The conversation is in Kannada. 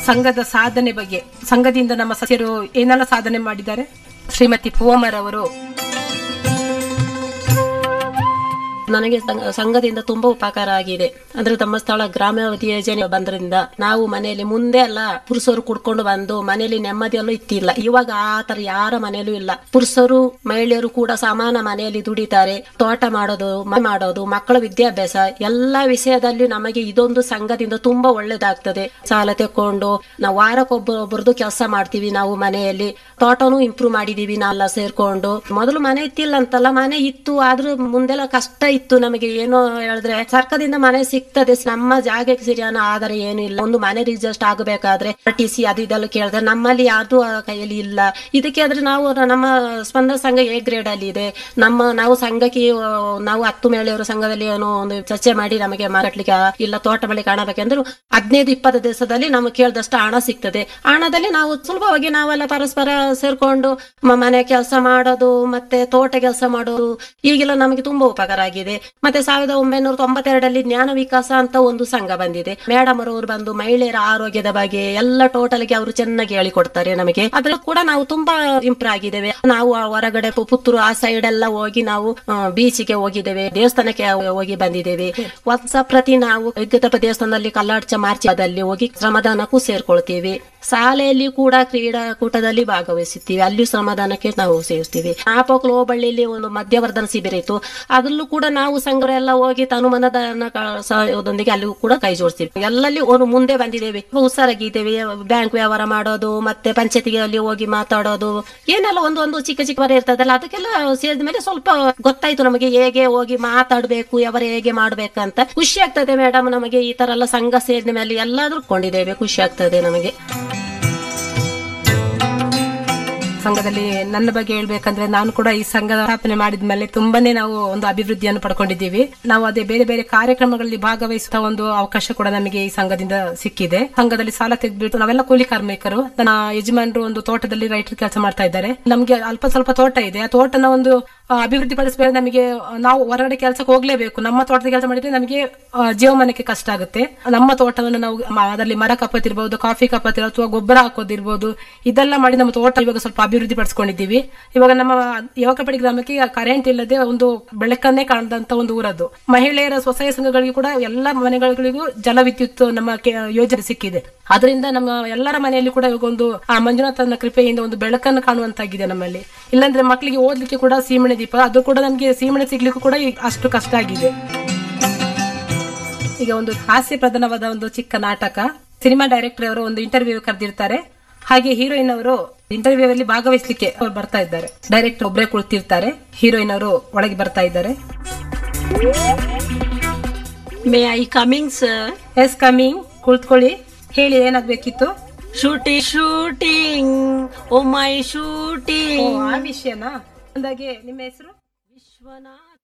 ಸಂಘದ ಸಾಧನೆ ಬಗ್ಗೆ ಸಂಘದಿಂದ ನಮ್ಮ ಸದಸ್ಯರು ಏನೆಲ್ಲ ಸಾಧನೆ ಮಾಡಿದ್ದಾರೆ ಶ್ರೀಮತಿ ಪೂವಮ್ಮರ್ ಅವರು ನನಗೆ ಸಂಘ- ಸಂಘದಿಂದ ತುಂಬಾ ಉಪಕಾರ ಆಗಿದೆ ಅಂದ್ರೆ ಧರ್ಮಸ್ಥಳ ಗ್ರಾಮಾವಧಿ ಯೋಜನೆ ಬಂದ್ರಿಂದ ನಾವು ಮನೆಯಲ್ಲಿ ಮುಂದೆ ಅಲ್ಲ ಪುರುಷರು ಕುಡ್ಕೊಂಡು ಬಂದು ಮನೆಯಲ್ಲಿ ನೆಮ್ಮದಿಯಲ್ಲೂ ಇತ್ತಿಲ್ಲ ಇವಾಗ ಆ ತರ ಯಾರ ಮನೆಯಲ್ಲೂ ಇಲ್ಲ ಪುರುಷರು ಮಹಿಳೆಯರು ಕೂಡ ಸಮಾನ ಮನೆಯಲ್ಲಿ ದುಡಿತಾರೆ ತೋಟ ಮಾಡೋದು ಮನೆ ಮಾಡೋದು ಮಕ್ಕಳ ವಿದ್ಯಾಭ್ಯಾಸ ಎಲ್ಲಾ ವಿಷಯದಲ್ಲಿ ನಮಗೆ ಇದೊಂದು ಸಂಘದಿಂದ ತುಂಬಾ ಒಳ್ಳೇದಾಗ್ತದೆ ಸಾಲ ತೆಕ್ಕೊಂಡು ನಾವು ವಾರಕ್ಕೊಬ್ಬರೊಬ್ಬರದು ಕೆಲಸ ಮಾಡ್ತೀವಿ ನಾವು ಮನೆಯಲ್ಲಿ ತೋಟನೂ ಇಂಪ್ರೂವ್ ಮಾಡಿದೀವಿ ನಾವೆಲ್ಲ ಸೇರ್ಕೊಂಡು ಮೊದಲು ಮನೆ ಇತ್ತಿಲ್ಲ ಅಂತಲ್ಲ ಮನೆ ಇತ್ತು ಆದ್ರೂ ಮುಂದೆಲ್ಲ ಕಷ್ಟ ಇತ್ತು ನಮಗೆ ಏನೋ ಹೇಳಿದ್ರೆ ಸರ್ಕಾರದಿಂದ ಮನೆ ಸಿಗ್ತದೆ ನಮ್ಮ ಜಾಗಕ್ಕೆ ಸರಿಯಾನ ಆಧಾರ ಏನು ಇಲ್ಲ ಒಂದು ಮನೆ ರಿಜಿಸ್ಟ್ ಆಗಬೇಕಾದ್ರೆ ಟಿ ಸಿ ಅದು ಇದೆಲ್ಲ ಕೇಳಿದ್ರೆ ನಮ್ಮಲ್ಲಿ ಯಾರ್ದು ಆ ಕೈಯಲ್ಲಿ ಇಲ್ಲ ಇದಕ್ಕೆ ಆದ್ರೆ ನಾವು ನಮ್ಮ ಸ್ಪಂದನ ಸಂಘ ಎ ಗ್ರೇಡ್ ಅಲ್ಲಿ ಇದೆ ನಮ್ಮ ನಾವು ಸಂಘಕ್ಕೆ ಆ, ನಾವು ಹತ್ತು ಮಹಿಳೆಯರ ಸಂಘದಲ್ಲಿ ಏನೋ ಒಂದು ಚರ್ಚೆ ಮಾಡಿ ನಮಗೆ ಮಾರಾಟ್ಲಿಕ್ಕೆ ಇಲ್ಲ ತೋಟ ಬಳಿ ಕಾಣಬೇಕೆಂದ್ರೆ ಹದಿನೈದು ಇಪ್ಪತ್ತು ದಿವಸದಲ್ಲಿ ನಮಗೆ ಕೇಳಿದಷ್ಟು ಹಣ ಸಿಗ್ತದೆ ಹಣದಲ್ಲಿ ನಾವು ಸುಲಭವಾಗಿ ನಾವೆಲ್ಲ ಪರಸ್ಪರ ಸೇರ್ಕೊಂಡು ಮ- ಮನೆ ಕೆಲಸ ಮಾಡೋದು ಮತ್ತೆ ತೋಟ ಕೆಲಸ ಮಾಡೋದು ಈಗೆಲ್ಲ ನಮಗೆ ತುಂಬಾ ಉಪಕಾರ ಆಗಿದೆ ಮತ್ತೆ ಸಾವಿರದ ಒಂಬೈನೂರ ತೊಂಬತ್ತೆರಡರಲ್ಲಿ ಜ್ಞಾನ ವಿಕಾಸ ಅಂತ ಒಂದು ಸಂಘ ಬಂದಿದೆ ಮೇಡಮ್ ಅವರು ಬಂದು ಮಹಿಳೆಯರ ಆರೋಗ್ಯದ ಬಗ್ಗೆ ಎಲ್ಲ ಟೋಟಲ್ ಗೆ ಅವರು ಚೆನ್ನಾಗಿ ಹೇಳಿಕೊಡ್ತಾರೆ ನಮಗೆ ಅದ್ರಲ್ಲಿ ಕೂಡ ನಾವು ತುಂಬಾ ಇಂಪ್ರೂವ್ ಆಗಿದ್ದೇವೆ ನಾವು ಆ ಹೊರಗಡೆ ಪು- ಪುತ್ತೂರು ಆ ಸೈಡ್ ಎಲ್ಲ ಹೋಗಿ ನಾವು ಬೀಚಿಗೆ ಹೋಗಿದ್ದೇವೆ ದೇವಸ್ಥಾನಕ್ಕೆ ಹೋಗಿ ಬಂದಿದ್ದೇವೆ ವರ್ಷ ಪ್ರತಿ ನಾವು ವಿದ್ಯುತ್ತಪ್ಪ ದೇವಸ್ಥಾನದಲ್ಲಿ ಕಲ್ಲಾಡ್ಚ ಮಾರ್ಚದಲ್ಲಿ ಹೋಗಿ ಶ್ರಮದಾನಕ್ಕೂ ಸೇರ್ಕೊಳ್ತೀವಿ ಶಾಲೆಯಲ್ಲಿ ಕೂಡ ಕ್ರೀಡಾಕೂಟದಲ್ಲಿ ಭಾಗವಹಿಸುತ್ತೀವಿ ಅಲ್ಲಿಯೂ ಶ್ರಮದಾನಕ್ಕೆ ನಾವು ಸೇರಿಸ್ತೀವಿ ನಾಪೋಕ್ಲು ಹೋಬಳ್ಳಿಯಲ್ಲಿ ಒಂದು ಮಧ್ಯವರ್ಧನ ಶಿಬಿರ ಇತ್ತು ಅದ್ರಲ್ಲೂ ಕೂಡ ನಾವು ಸಂಘರೆಲ್ಲ ಹೋಗಿ ತನುಮನದಾನ ಸಹಯೋಗದೊಂದಿಗೆ ಅಲ್ಲಿಯೂ ಕೂಡ ಕೈ ಜೋಡಿಸ್ತೀವಿ ಎಲ್ಲಲ್ಲಿ ಒಂದು ಮುಂದೆ ಬಂದಿದ್ದೇವೆ ಹುಷಾರಾಗಿದ್ದೇವೆ ಬ್ಯಾಂಕ್ ವ್ಯವಹಾರ ಮಾಡೋದು ಮತ್ತೆ ಪಂಚಾಯತಿಗೆ ಅಲ್ಲಿ ಹೋಗಿ ಮಾತಾಡೋದು ಏನೆಲ್ಲ ಒಂದು ಒಂದು ಚಿಕ್ಕ ಚಿಕ್ಕ ಬರ ಇರ್ತದಲ್ಲ ಅದಕ್ಕೆಲ್ಲ ಸೇರಿದ ಮೇಲೆ ಸ್ವಲ್ಪ ಗೊತ್ತಾಯ್ತು ನಮಗೆ ಹೇಗೆ ಹೋಗಿ ಮಾತಾಡ್ಬೇಕು ಯಾವ ಹೇಗೆ ಮಾಡ್ಬೇಕಂತ ಖುಷಿ ಆಗ್ತದೆ ಮೇಡಮ್ ನಮಗೆ ಈ ತರ ಎಲ್ಲ ಸಂಘ ಸೇರಿದ ಮೇಲೆ ಎಲ್ಲಾದ್ರೂ ಕೊಂಡಿದ್ದೇವೆ ಖುಷಿ ಆಗ್ತದೆ ನಮಗೆ ಸಂಘದಲ್ಲಿ ನನ್ನ ಬಗ್ಗೆ ಹೇಳ್ಬೇಕಂದ್ರೆ ನಾನು ಕೂಡ ಈ ಸಂಘ ಸ್ಥಾಪನೆ ಮಾಡಿದ್ಮೇಲೆ ತುಂಬಾನೇ ನಾವು ಒಂದು ಅಭಿವೃದ್ಧಿಯನ್ನು ಪಡ್ಕೊಂಡಿದ್ದೀವಿ ನಾವು ಅದೇ ಬೇರೆ ಬೇರೆ ಕಾರ್ಯಕ್ರಮಗಳಲ್ಲಿ ಭಾಗವಹಿಸುವ ಒಂದು ಅವಕಾಶ ಕೂಡ ನಮಗೆ ಈ ಸಂಘದಿಂದ ಸಿಕ್ಕಿದೆ ಸಂಘದಲ್ಲಿ ಸಾಲ ತೆಗೆದ್ಬಿಟ್ಟು ನಾವೆಲ್ಲ ಕೂಲಿ ಕಾರ್ಮಿಕರು ನನ್ನ ಯಜಮಾನರು ಒಂದು ತೋಟದಲ್ಲಿ ರೈತರ ಕೆಲಸ ಮಾಡ್ತಾ ಇದ್ದಾರೆ ನಮಗೆ ಅಲ್ಪ ಸ್ವಲ್ಪ ತೋಟ ಇದೆ ಆ ತೋಟನ ಒಂದು ಆ, ಅಭಿವೃದ್ಧಿ ಪಡಿಸಬೇಕು ನಮಗೆ ಆ, ನಾವು ಹೊರಗಡೆ ಕೆಲಸಕ್ಕೆ ಹೋಗ್ಲೇಬೇಕು ನಮ್ಮ ತೋಟದ ಕೆಲಸ ಮಾಡಿದ್ರೆ ನಮಗೆ ಆ, ಜೀವಮಾನಕ್ಕೆ ಕಷ್ಟ ಆಗುತ್ತೆ ನಮ್ಮ ತೋಟವನ್ನು ನಾವು ಮ- ಅದರಲ್ಲಿ ಮರ ಕಪ್ಪತ್ತಿರ್ಬೋದು ಕಾಫಿ ಕಪ್ಪತ್ತಿರೋ ಅಥವಾ ಗೊಬ್ಬರ ಹಾಕೋದಿರ್ಬೋದು ಇದೆಲ್ಲ ಮಾಡಿ ನಮ್ಮ ತೋಟ ಇವಾಗ ಸ್ವಲ್ಪ ಅಭಿವೃದ್ಧಿ ಪಡಿಸ್ಕೊಂಡಿದ್ದೀವಿ ಇವಾಗ ನಮ್ಮ ಯುವಕಪಡಿ ಗ್ರಾಮಕ್ಕೆ ಕರೆಂಟ್ ಇಲ್ಲದೆ ಒಂದು ಬೆಳಕನ್ನೇ ಕಾಣದಂತ ಒಂದು ಊರದ್ದು ಮಹಿಳೆಯರ ಸ್ವಸಹಾಯ ಸಂಘಗಳಿಗೆ ಕೂಡ ಎಲ್ಲ ಮನೆಗಳಿಗೂ ಜಲ ವಿದ್ಯುತ್ ನಮ್ಮ ಕೆ- ಯೋಜನೆ ಸಿಕ್ಕಿದೆ ಅದರಿಂದ ನಮ್ಮ ಎಲ್ಲರ ಮನೆಯಲ್ಲಿ ಕೂಡ ಇವಾಗ ಒಂದು ಆ ಮಂಜುನಾಥನ ಕೃಪೆಯಿಂದ ಒಂದು ಬೆಳಕನ್ನು ಕಾಣುವಂತಾಗಿದೆ ನಮ್ಮಲ್ಲಿ ಇಲ್ಲಾಂದ್ರೆ ಮಕ್ಕಳಿಗೆ ಓದ್ಲಿಕ್ಕೆ ಕೂಡ ಸೀಮಣೆ ದೀಪ ಅದು ಕೂಡ ನಮಗೆ ಸೀಮಣೆ ಸಿಗ್ಲಿಕ್ಕೂ ಕೂಡ ಈ- ಅಷ್ಟು ಕಷ್ಟ ಆಗಿದೆ ಈಗ ಒಂದು ಹಾಸ್ಯ ಪ್ರಧಾನವಾದ ಒಂದು ಚಿಕ್ಕ ನಾಟಕ ಸಿನಿಮಾ ಡೈರೆಕ್ಟರ್ ಅವರು ಒಂದು ಇಂಟರ್ವ್ಯೂ ಕರೆದಿರ್ತಾರೆ ಹಾಗೆ ಹೀರೋಯಿನ್ ಅವರು ಇಂಟರ್ವ್ಯೂ ಅಲ್ಲಿ ಭಾಗವಹಿಸಲಿಕ್ಕೆ ಅವ್ರು ಬರ್ತಾ ಇದ್ದಾರೆ ಡೈರೆಕ್ಟರ್ ಒಬ್ಬರೇ ಕುಳಿತಿರ್ತಾರೆ ಹೀರೋಯಿನ್ ಅವರು ಒಳಗೆ ಬರ್ತಾ ಇದ್ದಾರೆ may I coming sir yes coming ಕುಳಿತುಕೊಳ್ಳಿ ಹೇಳಿ ಏನಾಗ್ಬೇಕಿತ್ತು shooting shooting oh my oh, shooting ಆ ವಿಷಯನಾ ಅಂದಾಗೆ ನಿಮ್ಮ ಹೆಸರು ವಿಶ್ವನಾಥ